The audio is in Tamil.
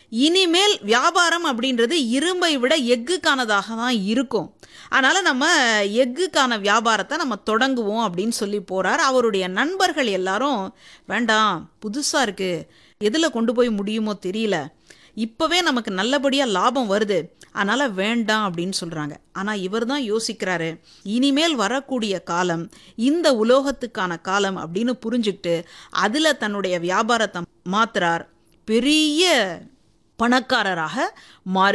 இனிமேல் வியாபாரம் அப்படின்றது இரும்பை விட எக்குக்கானதாக தான் இருக்கும் அதனால் நம்ம எக்குக்கான வியாபாரத்தை நம்ம தொடங்குவோம் அப்படின்னு சொல்லி போகிறார் அவருடைய நண்பர்கள் எல்லாரும் வேண்டாம் புதுசாக இருக்குது எதில் கொண்டு போய் முடியுமோ தெரியல இப்போவே நமக்கு நல்லபடியாக லாபம் வருது அதனால் வேண்டாம் அப்படின்னு சொல்கிறாங்க ஆனால் இவர் தான் யோசிக்கிறாரு இனிமேல் வரக்கூடிய காலம் இந்த உலோகத்துக்கான காலம் அப்படின்னு புரிஞ்சுக்கிட்டு அதில் தன்னுடைய வியாபாரத்தை மாத்துறார் பெரிய பணக்காரராக மாறி